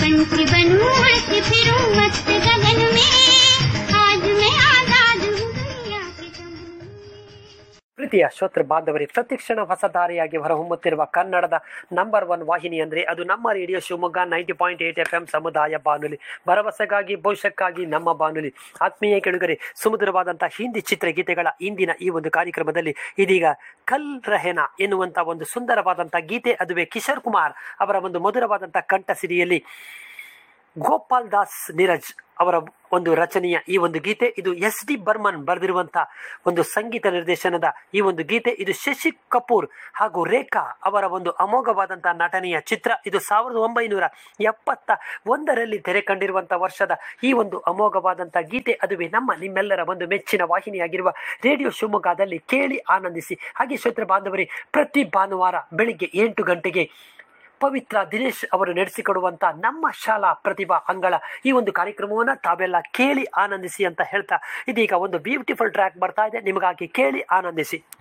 पंछी बनूं हंस फिरूं मस्त गगन में आज मैं आजाद हूँ दुनिया के चमन में ಪ್ರೀತಿಯ ಶ್ರೋತೃ ಬಾಂಧವರೇ ಪ್ರತಿಕ್ಷಣ ಹೊಸ ದಾರಿಯಾಗಿ ಹೊರಹೊಮ್ಮುತ್ತಿರುವ ಕನ್ನಡದ ನಂಬರ್ ಒನ್ ವಾಹಿನಿ ಅಂದರೆ ಅದು ನಮ್ಮ radio Shivamogga ninety point eight F M ಸಮುದಾಯ ಬಾನುಲಿ ಭರವಸೆಗಾಗಿ ಭವಿಷ್ಯಕ್ಕಾಗಿ ನಮ್ಮ ಬಾನುಲಿ ಆತ್ಮೀಯ ಕೆಳುಗರೆ ಸುಮಧುರವಾದಂಥ ಹಿಂದಿ ಚಿತ್ರಗೀತೆಗಳ ಇಂದಿನ ಈ ಒಂದು ಕಾರ್ಯಕ್ರಮದಲ್ಲಿ ಇದೀಗ ಕಲ್ ರಹೆನಾ ಎನ್ನುವಂಥ ಒಂದು ಸುಂದರವಾದಂಥ ಗೀತೆ ಅದುವೇ ಕಿಶೋರ್ ಕುಮಾರ್ ಅವರ ಒಂದು ಮಧುರವಾದಂಥ ಕಂಠಸಿರಿಯಲ್ಲಿ ಗೋಪಾಲ್ ದಾಸ್ ನೀರಜ್ ಅವರ ಒಂದು ರಚನೆಯ ಈ ಒಂದು ಗೀತೆ ಇದು ಎಸ್ ಡಿ ಬರ್ಮನ್ ಬರೆದಿರುವಂಥ ಒಂದು ಸಂಗೀತ ನಿರ್ದೇಶನದ ಈ ಒಂದು ಗೀತೆ ಇದು ಶಶಿ ಕಪೂರ್ ಹಾಗೂ ರೇಖಾ ಅವರ ಒಂದು ಅಮೋಘವಾದಂಥ ನಟನೆಯ ಚಿತ್ರ ಇದು ಸಾವಿರದ ಒಂಬೈನೂರ ಎಪ್ಪತ್ತ ಒಂದರಲ್ಲಿ ತೆರೆ ಕಂಡಿರುವಂಥ ವರ್ಷದ ಈ ಒಂದು ಅಮೋಘವಾದಂಥ ಗೀತೆ ಅದುವೇ ನಮ್ಮ ನಿಮ್ಮೆಲ್ಲರ ಒಂದು ಮೆಚ್ಚಿನ ವಾಹಿನಿಯಾಗಿರುವ ರೇಡಿಯೋ ಶಿವಮೊಗ್ಗದಲ್ಲಿ ಕೇಳಿ ಆನಂದಿಸಿ ಹಾಗೆ ಶ್ರೋತೃ ಬಾಂಧವರೇ ಪ್ರತಿ ಭಾನುವಾರ ಬೆಳಿಗ್ಗೆ ಎಂಟು ಗಂಟೆಗೆ ಪವಿತ್ರ ದಿನೇಶ್ ಅವರು ನಡೆಸಿಕೊಡುವಂತ ನಮ್ಮ ಶಾಲಾ ಪ್ರತಿಭಾ ಅಂಗಳ ಈ ಒಂದು ಕಾರ್ಯಕ್ರಮವನ್ನು ತಾವೆಲ್ಲ ಕೇಳಿ ಆನಂದಿಸಿ ಅಂತ ಹೇಳ್ತಾ ಇದೀಗ ಒಂದು ಬ್ಯೂಟಿಫುಲ್ ಟ್ರ್ಯಾಕ್ ಬರ್ತಾ ಇದೆ ನಿಮಗಾಗಿ ಕೇಳಿ ಆನಂದಿಸಿ